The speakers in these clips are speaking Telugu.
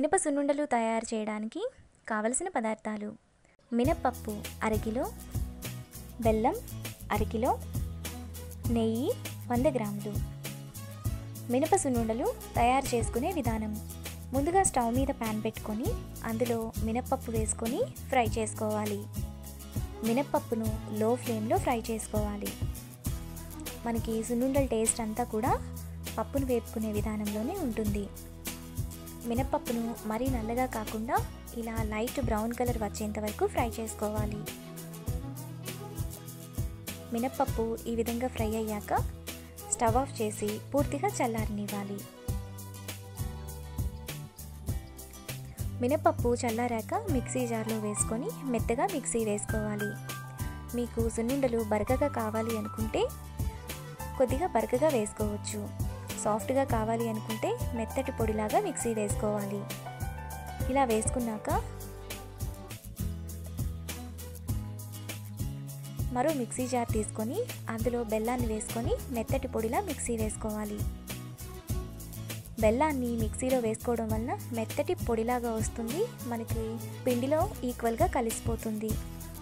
మినప సున్నుండలు తయారు చేయడానికి కావలసిన పదార్థాలు మినప్పప్పు అరకిలో బెల్లం అరకిలో నెయ్యి వంద గ్రాములు మినప సున్నుండలు తయారు చేసుకునే విధానం ముందుగా స్టవ్ మీద ప్యాన్ పెట్టుకొని అందులో మినప్పప్పు వేసుకొని ఫ్రై చేసుకోవాలి మినప్పప్పును లో ఫ్లేమ్లో ఫ్రై చేసుకోవాలి మనకి సున్నుండల టేస్ట్ అంతా కూడా పప్పును వేపుకునే విధానంలోనే ఉంటుంది మినప్పప్పును మరీ నల్లగా కాకుండా ఇలా లైట్ బ్రౌన్ కలర్ వచ్చేంత వరకు ఫ్రై చేసుకోవాలి మినప్పప్పు ఈ విధంగా ఫ్రై అయ్యాక స్టవ్ ఆఫ్ చేసి పూర్తిగా చల్లారనివ్వాలి మినపప్పు చల్లారాక మిక్సీ జార్లో వేసుకొని మెత్తగా మిక్సీ వేసుకోవాలి మీకు సున్నుండలు బరకగా కావాలి అనుకుంటే కొద్దిగా బరకగా వేసుకోవచ్చు సాఫ్ట్గా కావాలి అనుకుంటే మెత్తటి పొడిలాగా మిక్సీ వేసుకోవాలి ఇలా వేసుకున్నాక మరో మిక్సీ జార్ తీసుకొని అందులో బెల్లాన్ని వేసుకొని మెత్తటి పొడిలా మిక్సీ వేసుకోవాలి బెల్లాన్ని మిక్సీలో వేసుకోవడం వలన మెత్తటి పొడిలాగా వస్తుంది మనకి పిండిలో ఈక్వల్గా కలిసిపోతుంది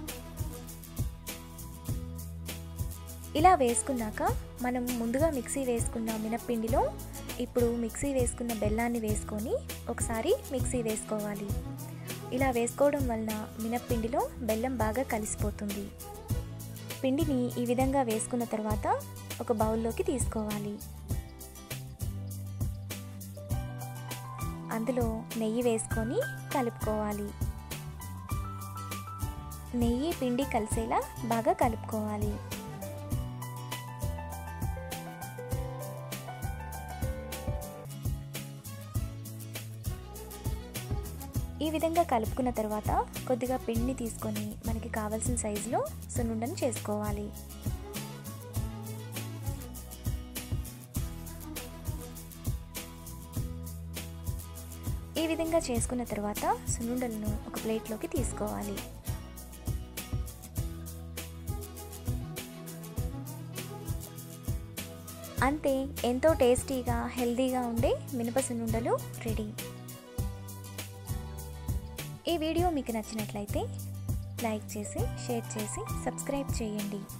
ఇలా వేసుకున్నాక మనం ముందుగా మిక్సీ వేసుకున్న మినప్పిండిలో ఇప్పుడు మిక్సీ వేసుకున్న బెల్లాన్ని వేసుకొని ఒకసారి మిక్సీ వేసుకోవాలి ఇలా వేసుకోవడం వలన మినప్పిండిలో బెల్లం బాగా కలిసిపోతుంది పిండిని ఈ విధంగా వేసుకున్న తర్వాత ఒక బౌల్లోకి తీసుకోవాలి అందులో నెయ్యి వేసుకొని కలుపుకోవాలి నెయ్యి పిండి కలిసేలా బాగా కలుపుకోవాలి ఈ విధంగా కలుపుకున్న తర్వాత కొద్దిగా పిండిని తీసుకొని మనకి కావాల్సిన సైజులో సున్నుండను చేసుకోవాలి ఈ విధంగా చేసుకున్న తర్వాత సున్నుండలను ఒక ప్లేట్లోకి తీసుకోవాలి అంతే ఎంతో టేస్టీగా హెల్తీగా ఉండే మినప సున్నుండలు రెడీ ఈ వీడియో మీకు నచ్చినట్లయితే లైక్ చేసి షేర్ చేసి సబ్స్క్రైబ్ చేయండి